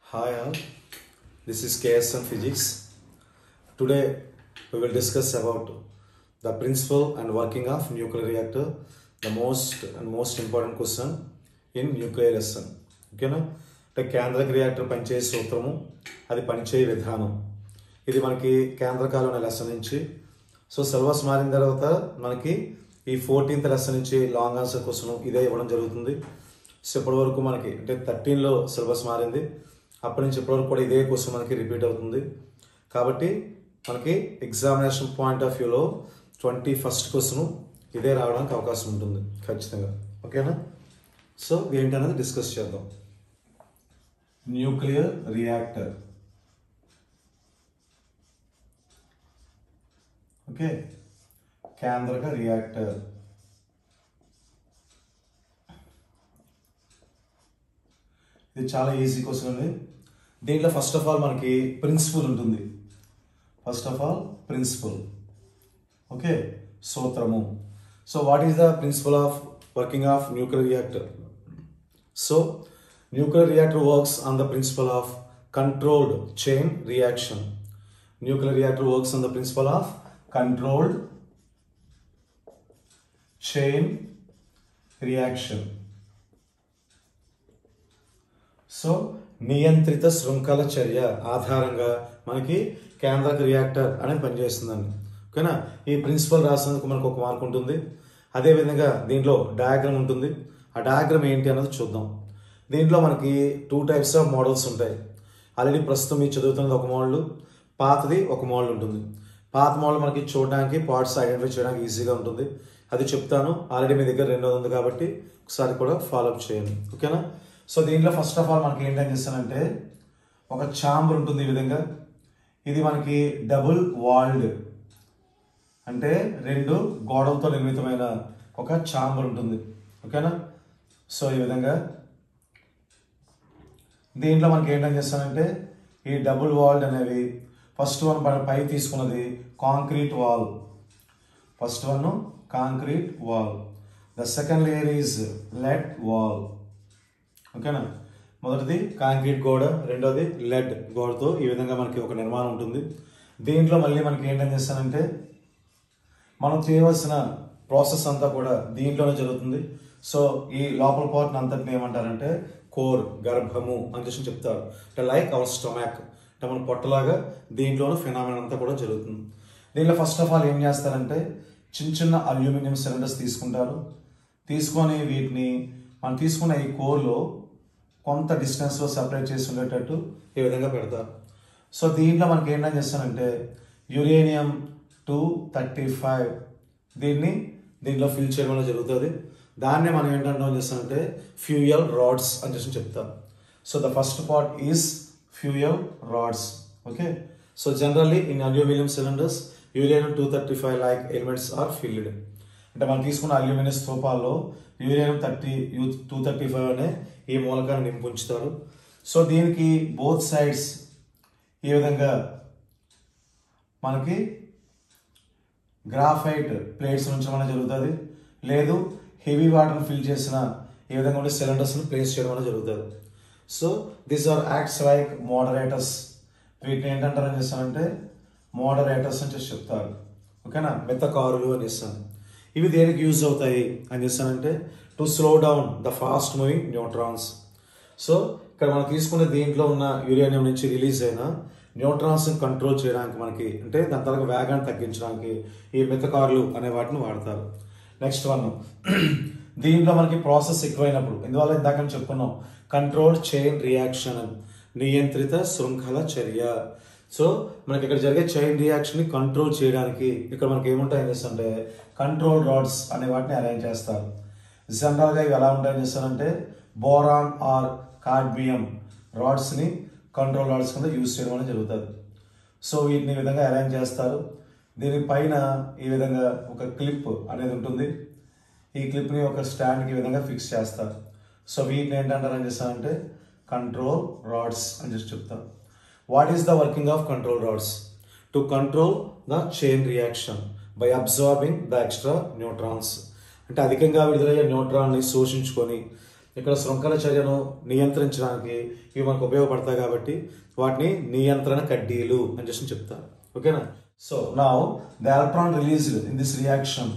Hi all, this is KSM Physics. Today we will discuss about the principle and working of nuclear reactor, the most and most important question in nuclear lesson. ఓకేనా అంటే కేంద్రక reactor పనిచేసే సూత్రము అది పనిచేయ విధానం ఇది మనకి కేంద్రకాలు అనే లెసన్ నుంచి సో సిలబస్ మారిన తర్వాత మనకి ఈ ఫోర్టీన్త్ లెసన్ నుంచి లాంగ్ ఆన్సర్ క్వశ్చన్ ఇదే ఇవ్వడం జరుగుతుంది సో ఇప్పటి వరకు మనకి అంటే థర్టీన్లో సిలబస్ మారింది అప్పటి నుంచి ఇప్పటి వరకు కూడా ఇదే క్వశ్చన్ మనకి రిపీట్ అవుతుంది కాబట్టి మనకి ఎగ్జామినేషన్ పాయింట్ ఆఫ్ వ్యూలో ట్వంటీ ఫస్ట్ క్వశ్చన్ ఇదే రావడానికి అవకాశం ఉంటుంది ఖచ్చితంగా ఓకేనా సో ఏంటనేది డిస్కస్ చేద్దాం న్యూక్లియర్ రియాక్టర్ ఓకే కేంద్రక రియాక్టర్ ఇది చాలా ఈజీ క్వశ్చన్ అండి దీంట్లో ఫస్ట్ ఆఫ్ ఆల్ మనకి ప్రిన్సిపల్ ఉంటుంది first of all principle okay సూత్రము so what is the principle of working of nuclear reactor so nuclear reactor works on the principle of controlled chain reaction nuclear reactor works on the principle of controlled chain reaction so నియంత్రిత శృంఖల చర్య ఆధారంగా మనకి కేంద్రక reactor అనేది పనిచేస్తుందండి ఓకేనా ఈ ప్రిన్సిపల్ రాసినందుకు మనకు ఒక మార్క్ ఉంటుంది అదేవిధంగా దీంట్లో డయాగ్రామ్ ఉంటుంది ఆ డయాగ్రామ్ ఏంటి అన్నది చూద్దాం దీంట్లో మనకి టూ టైప్స్ ఆఫ్ మోడల్స్ ఉంటాయి ఆల్రెడీ ప్రస్తుతం మీరు చదువుతున్నది ఒక మోడల్ పాతది ఒక మోడల్ ఉంటుంది పాత మోడల్ మనకి చూడడానికి పార్ట్స్ ఐడెంటిఫై చేయడానికి ఈజీగా ఉంటుంది అది చెప్తాను ఆల్రెడీ మీ దగ్గర రెండోది ఉంది కాబట్టి ఒకసారి కూడా ఫాలోఅప్ చేయండి ఓకేనా సో దీంట్లో ఫస్ట్ ఆఫ్ ఆల్ మనకి ఏంటని చేస్తానంటే ఒక ఛాంబర్ ఉంటుంది ఈ విధంగా ఇది మనకి డబుల్ వాల్డ్ అంటే రెండు గోడలతో నిర్మితమైన ఒక ఛాంబర్ ఉంటుంది ఓకేనా సో ఈ విధంగా దీంట్లో మనకి ఏంటని చేస్తానంటే ఈ డబుల్ వాల్డ్ అనేవి ఫస్ట్ వన్ మన పై తీసుకున్నది concrete wall first one concrete wall the second layer is lead wall ఓకేనా మొదటిది కాంక్రీట్ గోడ రెండోది లెడ్ గోడతో ఈ విధంగా మనకి ఒక నిర్మాణం ఉంటుంది దీంట్లో మళ్ళీ మనకి ఏంటని చేస్తానంటే మనం చేయవలసిన ప్రాసెస్ అంతా కూడా దీంట్లోనే జరుగుతుంది సో ఈ లోపల పార్ట్ అంతటిని ఏమంటారంటే కోర్ గర్భము అని చెప్పి చెప్తారు అంటే లైక్ అవర్ స్టొమాక్ అంటే మన పొట్టలాగా దీంట్లోనూ ఫినామిన్ అంతా కూడా జరుగుతుంది దీంట్లో ఫస్ట్ ఆఫ్ ఆల్ ఏం చేస్తారంటే చిన్న చిన్న అల్యూమినియం సిలిండర్స్ తీసుకుంటారు తీసుకొని వీటిని మనం తీసుకున్న ఈ కోర్లో కొంత డిస్టెన్స్లో సపరేట్ చేసి ఉండేటట్టు ఈ విధంగా పెడతారు సో దీంట్లో మనకి ఏంటని చేస్తానంటే యురేనియం టూ థర్టీ ఫైవ్ దీన్ని దీంట్లో ఫిల్ చేయడం వల్ల జరుగుతుంది దాన్నే మనం ఏంటంటాం చేస్తామంటే ఫ్యూయల్ రాడ్స్ అని చెప్పి చెప్తాం so the first part is fuel rods okay so generally in aluminium cylinders uranium two thirty five like elements are filled అంటే మనం తీసుకున్న అల్యూమినియం స్తూపాల్లో uranium thirty U two thirty five అనే ఈ మూలకాన్ని నింపు ఉంచుతారు సో దీనికి బోత్ సైడ్స్ ఈ విధంగా మనకి గ్రాఫైట్ ప్లేట్స్ ఉంచడం జరుగుతుంది లేదు హెవీ వాటర్ ఫిల్ చేసిన ఈ విధంగా ఉండే సిలిండర్స్ని ప్లేస్ చేయడం అనేది జరుగుతుంది so these are acts like moderators వీటిని ఏంటంటారని చేస్తానంటే మోడరేటర్స్ అని చెప్పి చెప్తారు ఓకేనా మెత్తకారులు అని చేస్తాను ఇవి దేనికి యూజ్ అవుతాయి అని చేస్తానంటే to slow down the fast moving neutrons so ఇక్కడ మనం తీసుకునే దీంట్లో ఉన్న యురేనియం నుంచి రిలీజ్ అయిన న్యూట్రాన్స్ కంట్రోల్ చేయడానికి మనకి అంటే దాని తర్వాత వేగాన్ని తగ్గించడానికి ఈ మితకారులు అనే వాటిని వాడతారు నెక్స్ట్ వన్ దీంట్లో మనకి ప్రాసెస్ ఎక్కువైనప్పుడు ఇందువల్ల ఇందాక చెప్పుకున్నాం కంట్రోల్ చైన్ రియాక్షన్ నియంత్రిత శృంఖల చర్య సో మనకి ఇక్కడ జరిగే చైన్ రియాక్షన్ ని కంట్రోల్ చేయడానికి ఇక్కడ మనకి ఏముంటాయని చేస్తుంటే కంట్రోల్ రాడ్స్ అనే వాటిని అరేంజ్ చేస్తారు జనరల్ గా ఇవి ఎలా ఉంటాయని చేస్తారంటే బోరాన్ ఆర్ కార్బియం రాడ్స్ ని కంట్రోల్ రాడ్స్ కింద యూజ్ చేయడం అనేది జరుగుతుంది సో వీటిని ఈ విధంగా అరేంజ్ చేస్తారు దీని పైన ఈ విధంగా ఒక క్లిప్ అనేది ఉంటుంది ఈ క్లిప్ని ఒక స్టాండ్కి ఈ విధంగా ఫిక్స్ చేస్తారు సో వీటిని ఏంటంటారు అని చేస్తారంటే కంట్రోల్ రాడ్స్ అని చెప్పి చెప్తారు what is the working of control rods to control the chain reaction by absorbing the extra neutrons అంటే అధికంగా విడుదలయ్యే న్యూట్రాన్ని శోషించుకొని ఇక్కడ శృంఖల చర్యను నియంత్రించడానికి ఇవి మనకు ఉపయోగపడతాయి కాబట్టి వాటిని నియంత్రణ కడ్డీలు అని చెప్పి చెప్తారు ఓకేనా so now the electron released in this reaction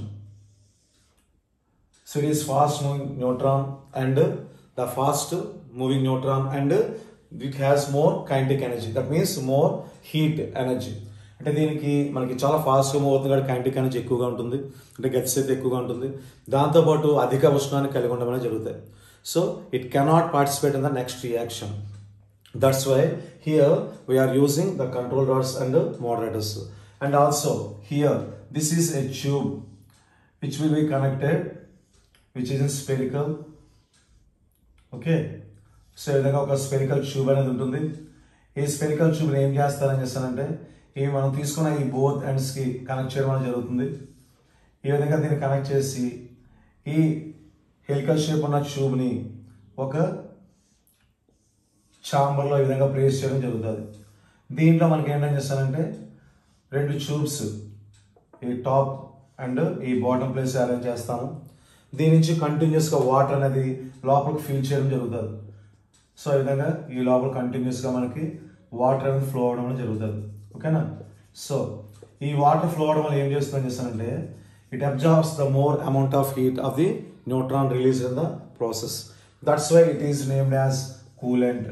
So it is fast moving neutron and the fast moving neutron and it has more kinetic energy. That means more heat energy. అంటే దీనికి మనకి చాలా ఫాస్ట్గా మూవ్ అవుతుంది కాబట్టి kinetic energy ఎక్కువగా ఉంటుంది అంటే గెట్స్ అయితే ఎక్కువగా ఉంటుంది దాంతోపాటు అధిక ఉష్ణాన్ని కలిగి ఉండడం అనేది జరుగుతాయి so it cannot participate in the next reaction that's why here we are using the control rods and moderators and also here this is a tube which will be connected which is in spherical okay so ఈ విధంగా ఒక spherical tube అనేది ఉంటుంది ఈ spherical ట్యూబ్ని ఏం చేస్తారని చేస్తానంటే ఈ మనం తీసుకున్న ఈ బోత్ ఎండ్స్కి కనెక్ట్ చేయడం అనేది జరుగుతుంది ఈ విధంగా దీన్ని కనెక్ట్ చేసి ఈ హెలికల్ షేప్ ఉన్న ట్యూబ్ని ఒక ఛాంబర్లో ఈ విధంగా ప్లేస్ చేయడం జరుగుతుంది దీంట్లో మనకి ఏంటని చేస్తానంటే రెండు ట్యూబ్స్ ఈ టాప్ అండ్ ఈ బాటమ్ ప్లేస్ అరేంజ్ చేస్తాము దీని నుంచి కంటిన్యూస్గా వాటర్ అనేది లోపలికి ఫిల్ చేయడం జరుగుతుంది సో ఈ విధంగా ఈ లోపల కంటిన్యూస్గా మనకి వాటర్ అనేది ఫ్లో అవడం అనేది జరుగుతుంది ఓకేనా సో ఈ వాటర్ ఫ్లో అవడం వల్ల ఏం చేస్తుందని చేస్తానంటే it absorbs the more amount of heat of the neutron release in the process that's why it is named as coolant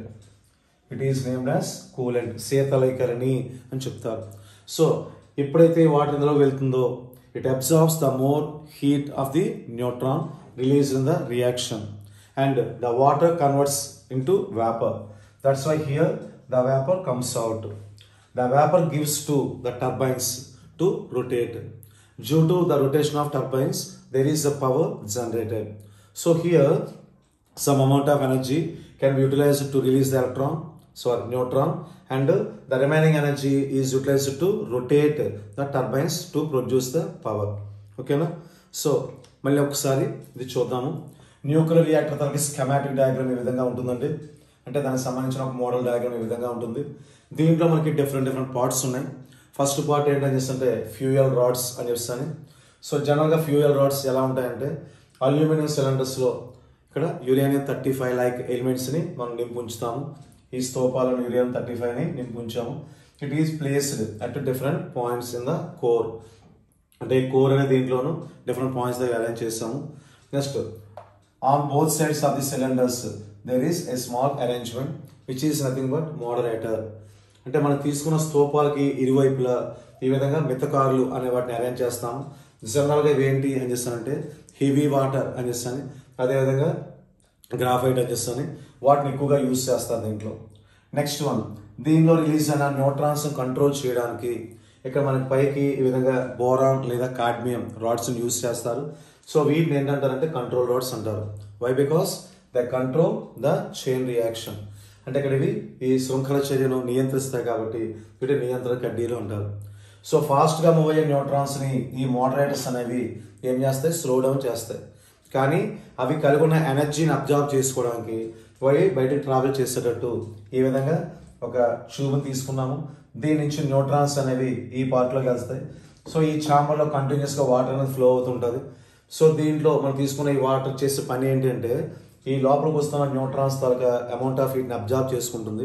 it is named as coolant శీతలీకరణి అని చెప్తారు సో ఎప్పుడైతే వాటర్ ఇందులో వెళ్తుందో it absorbs the more heat of the neutron release in the reaction and the water converts into vapour that's why here the vapour comes out the vapour gives to the turbines to rotate due to the rotation of turbines there is a power generated so here some amount of energy can be utilized to release the electron sorry neutron and the remaining energy is utilized to rotate the turbines to produce the power ఓకేనా so మళ్ళీ ఒకసారి ఇది చూద్దాము nuclear reactor తనకి schematic diagram ఈ విధంగా ఉంటుందండి అంటే దానికి సంబంధించిన ఒక మోడల్ డయాగ్రామ్ ఈ విధంగా ఉంటుంది దీంట్లో మనకి డిఫరెంట్ డిఫరెంట్ పార్ట్స్ ఉన్నాయి ఫస్ట్ పార్ట్ ఏంటని చేస్తుంటే ఫ్యూయల్ రాడ్స్ అని చెప్తాను సో జనరల్గా ఫ్యూయల్ రాడ్స్ ఎలా ఉంటాయంటే అల్యూమినియం సిలిండర్స్లో ఇక్కడ యురేనియం థర్టీ ఫైవ్ లైక్ ఎలిమెంట్స్ని మనం నింపు ఉంచుతాము ఈ స్తూపాలను యురేనియం థర్టీ ఫైవ్ని నింపు ఉంచాము it is placed at different points in the core అంటే ఈ కోర్ అనే దీంట్లోనూ డిఫరెంట్ పాయింట్స్ దగ్గర అరేంజ్ చేస్తాము next on both sides of the cylinders there is a small arrangement which is nothing but moderator అంటే మనం తీసుకున్న స్తూపాలకి ఇరువైపులా ఈ విధంగా మితకారులు అనే వాటిని అరేంజ్ చేస్తాము జనరల్గా ఇవి ఏంటి అని చేస్తానంటే హెవీ వాటర్ అని చేస్తాను అదేవిధంగా గ్రాఫైట్ అని చేస్తాను వాటిని ఎక్కువగా యూజ్ చేస్తారు దీంట్లో నెక్స్ట్ వన్ దీనిలో రిలీజ్ అయిన న్యూట్రాన్స్ కంట్రోల్ చేయడానికి ఇక్కడ మనకి పైకి ఈ విధంగా బోరాన్ లేదా కాడ్మియం రాడ్స్ యూజ్ చేస్తారు సో వీటిని ఏంటంటారంటే కంట్రోల్ రాడ్స్ అంటారు why because the control the chain reaction అంటే ఇక్కడ ఇవి ఈ శృంఖల చర్యను నియంత్రిస్తాయి కాబట్టి వీటి నియంత్రణ కడ్డీలు అంటారు సో ఫాస్ట్గా మూవ్ అయ్యే న్యూట్రాన్స్ని ఈ మోడరేటర్స్ అనేవి ఏం చేస్తాయి స్లో డౌన్ చేస్తాయి కానీ అవి కలిగి ఉన్న ఎనర్జీని అబ్జార్బ్ చేసుకోవడానికి అవి బయటకు ట్రావెల్ చేసేటట్టు ఈ విధంగా ఒక ట్యూబ్ని తీసుకున్నాము దీని నుంచి న్యూట్రాన్స్ అనేవి ఈ పార్ట్లోకి వెళ్తాయి సో ఈ ఛాంబర్లో కంటిన్యూస్గా వాటర్ అనేది ఫ్లో అవుతుంటుంది సో దీంట్లో మనం తీసుకున్న ఈ వాటర్ చేసే పని ఏంటి అంటే ఈ లోపలికి వస్తున్న న్యూట్రాన్స్ తాలూకా అమౌంట్ ఆఫ్ హీట్ని అబ్జార్బ్ చేసుకుంటుంది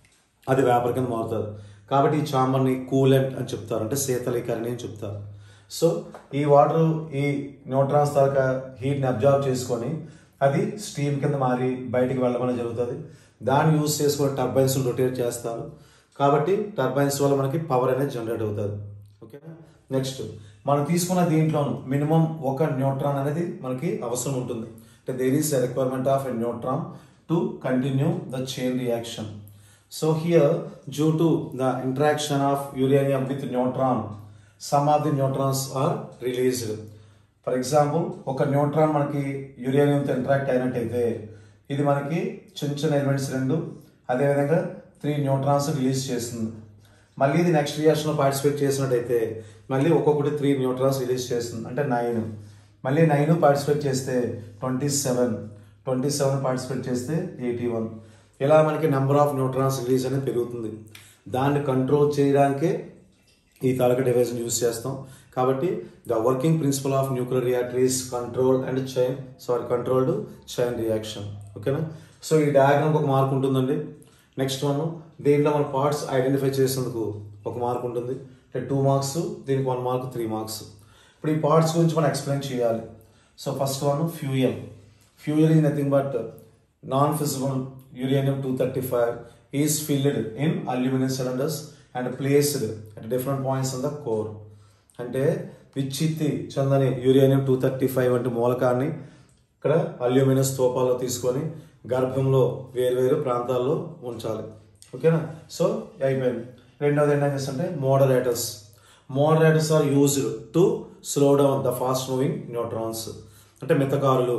అది వేపర్ కింద మారుతుంది కాబట్టి ఈ చాంబర్ని కూలెంట్ అని చెప్తారు అంటే శీతలీకరణి అని చెప్తారు సో ఈ వాటర్ ఈ న్యూట్రాన్స్ తాలూకా హీట్ని అబ్జార్బ్ చేసుకొని అది స్టీమ్ కింద మారి బయటికి వెళ్ళమని జరుగుతుంది దాన్ని యూజ్ చేసుకొని టర్బైన్స్ రొటేట్ చేస్తారు కాబట్టి టర్బైన్స్ వల్ల మనకి పవర్ అనేది జనరేట్ అవుతుంది ఓకే నెక్స్ట్ మనం తీసుకున్న దీంట్లోను మినిమం ఒక న్యూట్రాన్ అనేది మనకి అవసరం ఉంటుంది అంటే there is a requirement of a neutron to continue the chain reaction so here due to the interaction of uranium with neutron some of the neutrons are released for example ఒక neutron మనకి యురేనియంతో interact అయినట్టయితే ఇది మనకి చిన్న చిన్న elements రెండు అదేవిధంగా త్రీ న్యూట్రాన్స్ రిలీజ్ చేస్తుంది మళ్ళీ ఇది నెక్స్ట్ రియాక్షన్లో పార్టిసిపేట్ చేసినట్టయితే మళ్ళీ ఒక్కొక్కటి త్రీ న్యూట్రాన్స్ రిలీజ్ చేస్తుంది అంటే నైన్ మళ్ళీ నైన్ పార్టిసిపేట్ చేస్తే twenty seven twenty seven participate చేస్తే ఎయిటీ వన్ ఇలా మనకి నెంబర్ ఆఫ్ న్యూట్రాన్స్ రిలీజ్ అనేది పెరుగుతుంది దాన్ని కంట్రోల్ చేయడానికే ఈ తాలూకా డివైస్ని యూజ్ చేస్తాం కాబట్టి the working principle of nuclear reactor is control and chain sorry controlled chain reaction ఓకేనా సో ఈ డయాగ్రామ్ ఒక మార్క్ ఉంటుందండి నెక్స్ట్ వన్ దీంట్లో మన పార్ట్స్ ఐడెంటిఫై చేసేందుకు ఒక మార్క్ ఉంటుంది అంటే టూ మార్క్స్ దీనికి వన్ మార్క్ త్రీ మార్క్స్ ఇప్పుడు ఈ పార్ట్స్ గురించి మనం ఎక్స్ప్లెయిన్ చేయాలి so first one fuel fuel is nothing but non feasible uranium two thirty five is filled in aluminium cylinders and placed at different points in the core అంటే విచ్చిత్తి చందని uranium two thirty five వంటి మూలకాన్ని ఇక్కడ aluminium స్తూపాల్లో తీసుకొని గర్భంలో వేరువేరు ప్రాంతాల్లో ఉంచాలి ఓకేనా సో అయిపోయింది రెండవది ఏంటంటే చేస్తుంటే moderators moderators are used to slow down the fast moving neutrons అంటే మితకారులు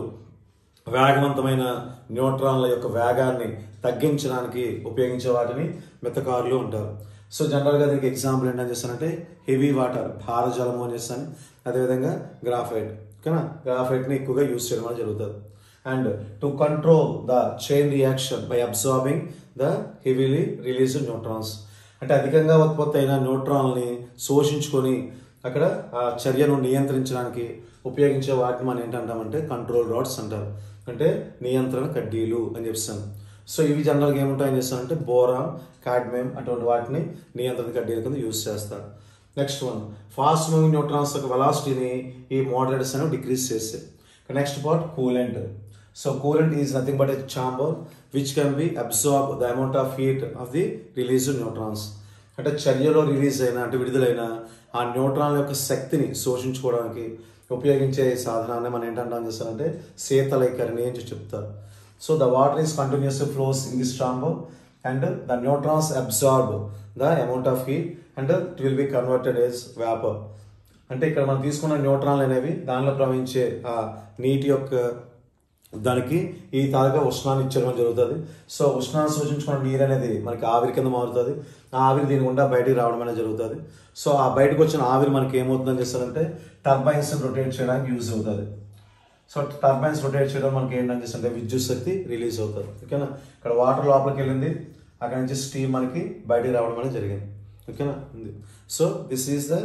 వేగవంతమైన న్యూట్రాన్ల యొక్క వేగాన్ని తగ్గించడానికి ఉపయోగించే వాటిని మితకారులు ఉంటారు సో జనరల్గా దీనికి ఎగ్జాంపుల్ ఏంటని చేస్తానంటే హెవీ వాటర్ భారజలము అని చేస్తాను అదేవిధంగా గ్రాఫైట్ ఓకేనా గ్రాఫైట్ని ఎక్కువగా యూజ్ చేయడం అనేది జరుగుతుంది and to control the chain reaction by absorbing the heavily release neutrons అంటే అధికంగా ఉత్పత్తి అయిన న్యూట్రాన్ని శోషించుకొని అక్కడ ఆ చర్యను నియంత్రించడానికి ఉపయోగించే వాటిని మనం ఏంటంటామంటే కంట్రోల్ రాడ్స్ అంటారు అంటే నియంత్రణ కడ్డీలు అని చెప్తాను సో ఇవి జనరల్గా ఏముంటాయని చేస్తానంటే బోరాన్ కాడ్మియం అటువంటి వాటిని నియంత్రణ కడ్డీల కింద యూజ్ చేస్తారు next one fast moving neutrons యొక్క వెలాసిటీని ఈ మోడరేటర్స్ అనేవి డిక్రీజ్ చేస్తాయి next part coolant so coolant is nothing but a chamber which can be absorb the amount of heat of the release neutrons అంటే చర్యలో రిలీజ్ అయిన అంటే విడుదలైన ఆ న్యూట్రాన్ యొక్క శక్తిని శోషించుకోవడానికి ఉపయోగించే సాధనాన్ని మనం ఏంటంటాం చేస్తారంటే శీతలైకరణి అని చెప్తారు so the water is continues flows in this chamber and the neutrons absorb the amount of heat and it will be converted as vapour అంటే ఇక్కడ మనం తీసుకున్న న్యూట్రాన్లు అనేవి దానిలో ప్రవహించే ఆ నీటి యొక్క దానికి ఈ తాగా ఉష్ణాన్ని ఇచ్చడం జరుగుతుంది సో ఉష్ణాన్ని సూచించుకున్న నీరు అనేది మనకి ఆవిరి కింద మారుతుంది ఆ ఆవిరి దీని గుండా బయటికి రావడం అనేది జరుగుతుంది సో ఆ బయటకు వచ్చిన ఆవిరి మనకి ఏమవుతుందని చేస్తారంటే టర్బైన్స్ రొటేట్ చేయడానికి యూజ్ అవుతుంది సో టర్బైన్స్ రొటేట్ చేయడం మనకి ఏంటని చేస్తుంటే విద్యుత్ శక్తి రిలీజ్ అవుతుంది ఓకేనా ఇక్కడ వాటర్ లోపలికి వెళ్ళింది అక్కడ నుంచి స్టీమ్ మనకి బయటికి రావడం అనేది జరిగింది ఓకేనా ఉంది so this is the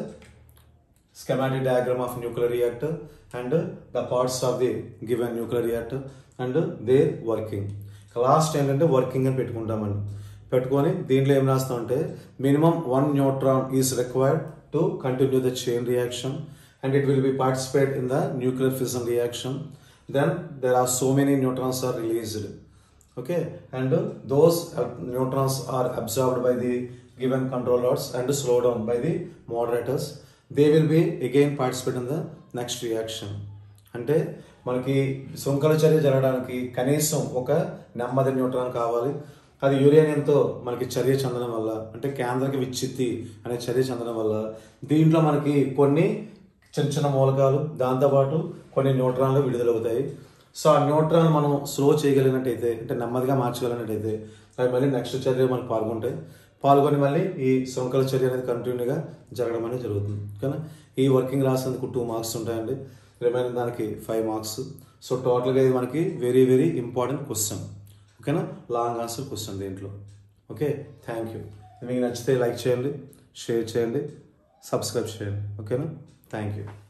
schematic diagram of nuclear reactor and the parts of the given nuclear reactor and their working last ఏంటంటే వర్కింగ్ అని పెట్టుకుంటామండి పెట్టుకొని దీంట్లో ఏం రాస్తామంటే minimum one neutron is required to continue the chain reaction and it will be participate in the nuclear fission reaction then there are so many neutrons are released okay and uh, those uh, neutrons are absorbed by the given control rods and slowed down by the moderators they will be again participate in the next reaction అంటే మనకి శృంఖల చర్య జరగడానికి కనీసం ఒక నెమ్మది neutron కావాలి అది యురేనియంతో మనకి చర్య చెందడం వల్ల అంటే కేంద్రక విచ్చిత్తి అనే చర్య చెందడం వల్ల దీంట్లో మనకి కొన్ని చిన్న చిన్న మూలకాలు దాంతోపాటు కొన్ని న్యూట్రాన్లు విడుదలవుతాయి సో ఆ న్యూట్రాన్ మనం స్లో చేయగలిగినట్టయితే అంటే నెమ్మదిగా మార్చగలిగినట్టయితే అవి మళ్ళీ నెక్స్ట్ చర్య మనకు పాల్గొంటాయి పాల్గొని మళ్ళీ ఈ శృంఖల చర్య అనేది కంటిన్యూగా జరగడం అనేది జరుగుతుంది కానీ ఈ వర్కింగ్ రాసేందుకు టూ మార్క్స్ ఉంటాయండి రిమైనింగ్ దానికి ఫైవ్ మార్క్స్ సో టోటల్గా ఇది మనకి వెరీ వెరీ ఇంపార్టెంట్ క్వశ్చన్ ఓకేనా లాంగ్ ఆన్సర్ క్వశ్చన్ దీంట్లో ఓకే థ్యాంక్ యూ మీకు నచ్చితే లైక్ చేయండి షేర్ చేయండి సబ్స్క్రైబ్ చేయండి ఓకేనా థ్యాంక్ యూ